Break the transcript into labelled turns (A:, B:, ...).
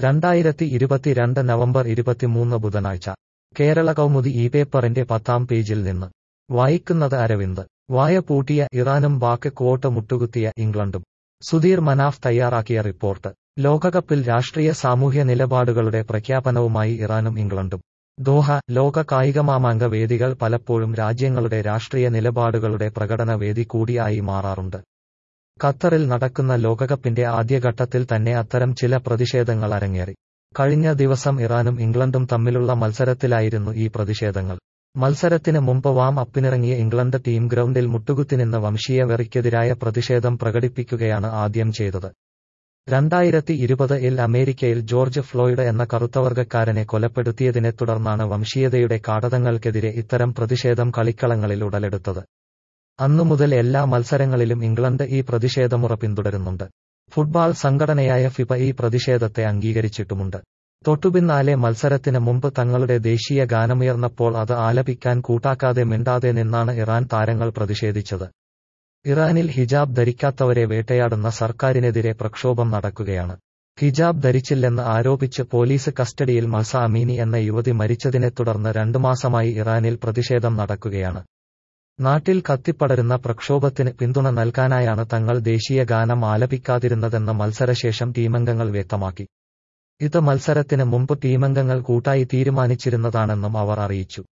A: രണ്ടായിരത്തി ഇരുപത്തിരണ്ട് നവംബർ ഇരുപത്തിമൂന്ന് ബുധനാഴ്ച കേരള കൗമുദി ഈ പേപ്പറിന്റെ പത്താം പേജിൽ നിന്ന് വായിക്കുന്നത് അരവിന്ദ് വായ പൂട്ടിയ ഇറാനും ബാക്ക് കോട്ട് മുട്ടുകുത്തിയ ഇംഗ്ലണ്ടും സുധീർ മനാഫ് തയ്യാറാക്കിയ റിപ്പോർട്ട് ലോകകപ്പിൽ രാഷ്ട്രീയ സാമൂഹ്യ നിലപാടുകളുടെ പ്രഖ്യാപനവുമായി ഇറാനും ഇംഗ്ലണ്ടും ദോഹ ലോക കായികമാമാങ്ക വേദികൾ പലപ്പോഴും രാജ്യങ്ങളുടെ രാഷ്ട്രീയ നിലപാടുകളുടെ പ്രകടന വേദി കൂടിയായി മാറാറുണ്ട് ഖത്തറിൽ നടക്കുന്ന ലോകകപ്പിന്റെ ആദ്യഘട്ടത്തിൽ തന്നെ അത്തരം ചില പ്രതിഷേധങ്ങൾ അരങ്ങേറി കഴിഞ്ഞ ദിവസം ഇറാനും ഇംഗ്ലണ്ടും തമ്മിലുള്ള മത്സരത്തിലായിരുന്നു ഈ പ്രതിഷേധങ്ങൾ മത്സരത്തിന് മുമ്പ് വാം അപ്പിനിറങ്ങിയ ഇംഗ്ലണ്ട് ടീം ഗ്രൗണ്ടിൽ മുട്ടുകുത്തിനിന്ന് വംശീയ വെറിക്കെതിരായ പ്രതിഷേധം പ്രകടിപ്പിക്കുകയാണ് ആദ്യം ചെയ്തത് രണ്ടായിരത്തി ഇരുപത് ഇൽ അമേരിക്കയിൽ ജോർജ് ഫ്ലോയിഡ് എന്ന കറുത്തവർഗക്കാരനെ കൊലപ്പെടുത്തിയതിനെ തുടർന്നാണ് വംശീയതയുടെ കാടകങ്ങൾക്കെതിരെ ഇത്തരം പ്രതിഷേധം കളിക്കളങ്ങളിൽ ഉടലെടുത്തത് അന്നു മുതൽ എല്ലാ മത്സരങ്ങളിലും ഇംഗ്ലണ്ട് ഈ പ്രതിഷേധമുറ പിന്തുടരുന്നുണ്ട് ഫുട്ബോൾ സംഘടനയായ ഫിഫ ഈ പ്രതിഷേധത്തെ അംഗീകരിച്ചിട്ടുമുണ്ട് തൊട്ടുപിന്നാലെ മത്സരത്തിന് മുമ്പ് തങ്ങളുടെ ദേശീയ ഗാനമുയർന്നപ്പോൾ അത് ആലപിക്കാൻ കൂട്ടാക്കാതെ മിണ്ടാതെ നിന്നാണ് ഇറാൻ താരങ്ങൾ പ്രതിഷേധിച്ചത് ഇറാനിൽ ഹിജാബ് ധരിക്കാത്തവരെ വേട്ടയാടുന്ന സർക്കാരിനെതിരെ പ്രക്ഷോഭം നടക്കുകയാണ് ഹിജാബ് ധരിച്ചില്ലെന്ന് ആരോപിച്ച് പോലീസ് കസ്റ്റഡിയിൽ മസ അമീനി എന്ന യുവതി മരിച്ചതിനെ തുടർന്ന് രണ്ടു മാസമായി ഇറാനിൽ പ്രതിഷേധം നടക്കുകയാണ് നാട്ടിൽ കത്തിപ്പടരുന്ന പ്രക്ഷോഭത്തിന് പിന്തുണ നൽകാനായാണ് തങ്ങൾ ദേശീയ ഗാനം ആലപിക്കാതിരുന്നതെന്ന് മത്സരശേഷം ടീമംഗങ്ങൾ വ്യക്തമാക്കി ഇത് മത്സരത്തിന് മുമ്പ് ടീമംഗങ്ങൾ കൂട്ടായി തീരുമാനിച്ചിരുന്നതാണെന്നും അവർ അറിയിച്ചു